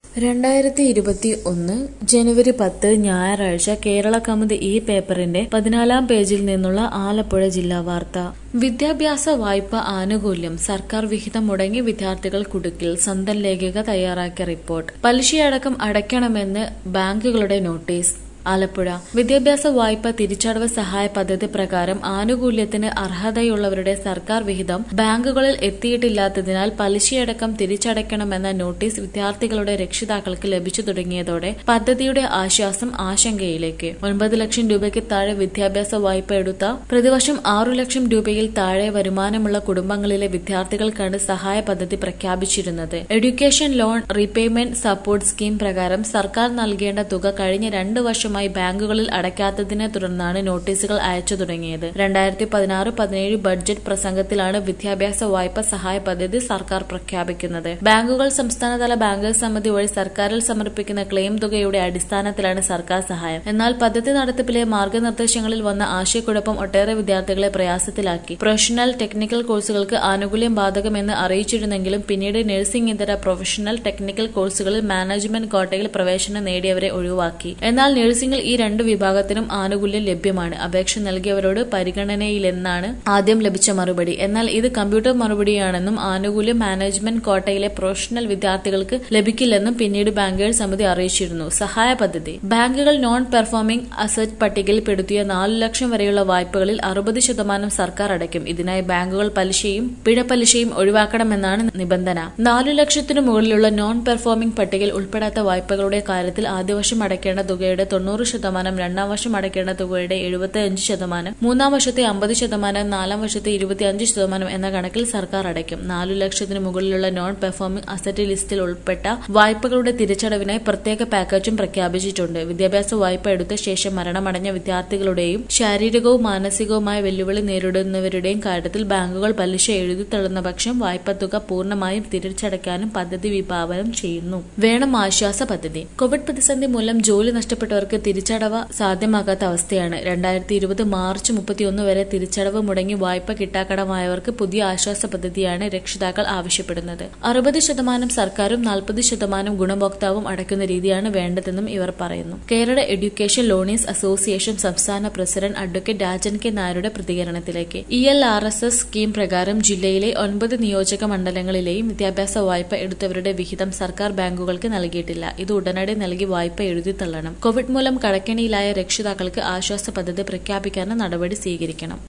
രണ്ടായിരത്തി ഇരുപത്തി ഒന്ന് ജനുവരി പത്ത് ഞായറാഴ്ച കേരള കൗമുദി ഈ പേപ്പറിന്റെ പതിനാലാം പേജിൽ നിന്നുള്ള ആലപ്പുഴ ജില്ലാ വാർത്ത വിദ്യാഭ്യാസ വായ്പ ആനുകൂല്യം സർക്കാർ വിഹിതം മുടങ്ങി വിദ്യാർത്ഥികൾ കുടുക്കിൽ സ്വന്തം ലേഖിക തയ്യാറാക്കിയ റിപ്പോർട്ട് പലിശയടക്കം അടയ്ക്കണമെന്ന് ബാങ്കുകളുടെ നോട്ടീസ് ആലപ്പുഴ വിദ്യാഭ്യാസ വായ്പ തിരിച്ചടവ് സഹായ പദ്ധതി പ്രകാരം ആനുകൂല്യത്തിന് അർഹതയുള്ളവരുടെ സർക്കാർ വിഹിതം ബാങ്കുകളിൽ എത്തിയിട്ടില്ലാത്തതിനാൽ പലിശയടക്കം തിരിച്ചടയ്ക്കണമെന്ന നോട്ടീസ് വിദ്യാർത്ഥികളുടെ രക്ഷിതാക്കൾക്ക് ലഭിച്ചു തുടങ്ങിയതോടെ പദ്ധതിയുടെ ആശ്വാസം ആശങ്കയിലേക്ക് ഒൻപത് ലക്ഷം രൂപയ്ക്ക് താഴെ വിദ്യാഭ്യാസ വായ്പ എടുത്ത പ്രതിവർഷം ആറു ലക്ഷം രൂപയിൽ താഴെ വരുമാനമുള്ള കുടുംബങ്ങളിലെ വിദ്യാർത്ഥികൾക്കാണ് സഹായ പദ്ധതി പ്രഖ്യാപിച്ചിരുന്നത് education loan repayment support scheme പ്രകാരം സർക്കാർ നൽകേണ്ട തുക കഴിഞ്ഞ രണ്ട് വർഷമായി ബാങ്കുകളിൽ അടയ്ക്കാത്തതിനെ തുടർന്നാണ് നോട്ടീസുകൾ അയച്ചു തുടങ്ങിയത് രണ്ടായിരത്തി പതിനാറ് പതിനേഴ് ബഡ്ജറ്റ് പ്രസംഗത്തിലാണ് വിദ്യാഭ്യാസ വായ്പ സഹായ പദ്ധതി സർക്കാർ പ്രഖ്യാപിക്കുന്നത് ബാങ്കുകൾ സംസ്ഥാനതല ബാങ്കേഴ്സ് സമിതി വഴി സർക്കാരിൽ സമർപ്പിക്കുന്ന ക്ലെയിം തുകയുടെ അടിസ്ഥാനത്തിലാണ് സർക്കാർ സഹായം എന്നാൽ പദ്ധതി നടത്തിപ്പിലെ മാർഗനിർദ്ദേശങ്ങളിൽ വന്ന ആശയക്കുഴപ്പം ഒട്ടേറെ വിദ്യാർത്ഥികളെ പ്രയാസത്തിലാക്കി പ്രൊഫഷണൽ ടെക്നിക്കൽ കോഴ്സുകൾക്ക് ആനുകൂല്യം ബാധകമെന്ന് അറിയിച്ചിരുന്നെങ്കിലും പിന്നീട് നഴ്സിംഗ് ഇതര പ്രൊഫഷണൽ ടെക്നിക്കൽ കോഴ്സുകളിൽ മാനേജ്മെന്റ് കോട്ടയിൽ പ്രവേശനം നേടിയവരെ ഒഴിവാക്കി എന്നാൽ നഴ്സിംഗിൽ ഈ രണ്ട് വിഭാഗത്തിനും ആനുകൂല്യം ലഭ്യമാണ് അപേക്ഷ നൽകിയവരോട് പരിഗണനയിലെന്നാണ് ആദ്യം ലഭിച്ച മറുപടി എന്നാൽ ഇത് കമ്പ്യൂട്ടർ മറുപടിയാണെന്നും ആനുകൂല്യം മാനേജ്മെന്റ് കോട്ടയിലെ പ്രൊഫഷണൽ വിദ്യാർത്ഥികൾക്ക് ലഭിക്കില്ലെന്നും പിന്നീട് ബാങ്കേഴ്സ് സമിതി അറിയിച്ചിരുന്നു സഹായ പദ്ധതി ബാങ്കുകൾ നോൺ പെർഫോമിംഗ് അസറ്റ് പട്ടികയിൽ പെടുത്തിയ നാലു ലക്ഷം വരെയുള്ള വായ്പകളിൽ അറുപത് ശതമാനം സർക്കാർ അടയ്ക്കും ഇതിനായി ബാങ്കുകൾ പലിശയും പിഴപ്പലിശയും ഒഴിവാക്കണമെന്നാണ് നിബന്ധന നാലു ലക്ഷത്തിനു മുകളിലുള്ള നോൺ പെർഫോമിംഗ് പട്ടികയിൽ ഉൾപ്പെടാത്ത വായ്പകളുടെ കാര്യത്തിൽ ആദ്യ വർഷം അടയ്ക്കേണ്ട തുകയുടെ തൊണ്ണൂറ് ശതമാനം രണ്ടാം വർഷം അടയ്ക്കേണ്ട തുകയുടെ എഴുപത്തി അഞ്ച് ശതമാനം മൂന്നാം വർഷത്തെ അമ്പത് ശതമാനം നാലാം വർഷത്തെ ഇരുപത്തിയഞ്ച് ശതമാനം എന്ന കണക്കിൽ സർക്കാർ അടയ്ക്കും നാലു ലക്ഷത്തിന് മുകളിലുള്ള നോൺ പെർഫോമിംഗ് അസറ്റ് ലിസ്റ്റിൽ ഉൾപ്പെട്ട വായ്പകളുടെ തിരിച്ചടവിനായി പ്രത്യേക പാക്കേജും പ്രഖ്യാപിച്ചിട്ടുണ്ട് വിദ്യാഭ്യാസ വായ്പ എടുത്ത ശേഷം മരണമടഞ്ഞ വിദ്യാർത്ഥികളുടെയും ശാരീരികവും മാനസികവുമായ വെല്ലുവിളി നേരിടുന്നവരുടെയും കാര്യത്തിൽ ബാങ്കുകൾ പലിശ എഴുതി തള്ളുന്ന പക്ഷം വായ്പ തുക പൂർണ്ണമായും തിരിച്ചടയ്ക്കാനും പദ്ധതി വിഭാവനം ചെയ്യുന്നു വേണം ആശ്വാസ പദ്ധതി കോവിഡ് പ്രതിസന്ധി മൂലം ജോലി നഷ്ടപ്പെട്ടവർക്ക് തിരിച്ചടവ് സാധ്യമാകാത്ത അവസ്ഥയാണ് രണ്ടായിരത്തി ഇരുപത് മാർച്ച് മുപ്പത്തിയൊന്ന് വരെ തിരിച്ചടവ് മുടങ്ങി വായ്പ കിട്ടാക്കടമായവർക്ക് പുതിയ ആശ്വാസ പദ്ധതിയാണ് രക്ഷിതാക്കൾ ആവശ്യപ്പെടുന്നത് അറുപത് ശതമാനം സർക്കാരും നാൽപ്പത് ശതമാനം ഗുണഭോക്താവും അടയ്ക്കുന്ന രീതിയാണ് വേണ്ടതെന്നും ഇവർ പറയുന്നു കേരള എഡ്യൂക്കേഷൻ ലോണീസ് അസോസിയേഷൻ സംസ്ഥാന പ്രസിഡന്റ് അഡ്വക്കേറ്റ് രാജൻ കെ നായരുടെ പ്രതികരണത്തിലേക്ക് E L R S S scheme പ്രകാരം ജില്ലയിലെ ഒൻപത് നിയോജക മണ്ഡലങ്ങളിലെയും വിദ്യാഭ്യാസ വായ്പ എടുത്തവരുടെ വിഹിതം സർക്കാർ ബാങ്കുകൾക്ക് നൽകിയിട്ടില്ല ഇത് ഉടനടി നൽകി വായ്പ എഴുതി തള്ളണം കോവിഡ് മൂലം കടക്കെണിയിലായ രക്ഷിതാക്കൾക്ക് ആശ്വാസ പദ്ധതി പ്രഖ്യാപിക്കാനും നടപടി സ്വീകരിക്കണം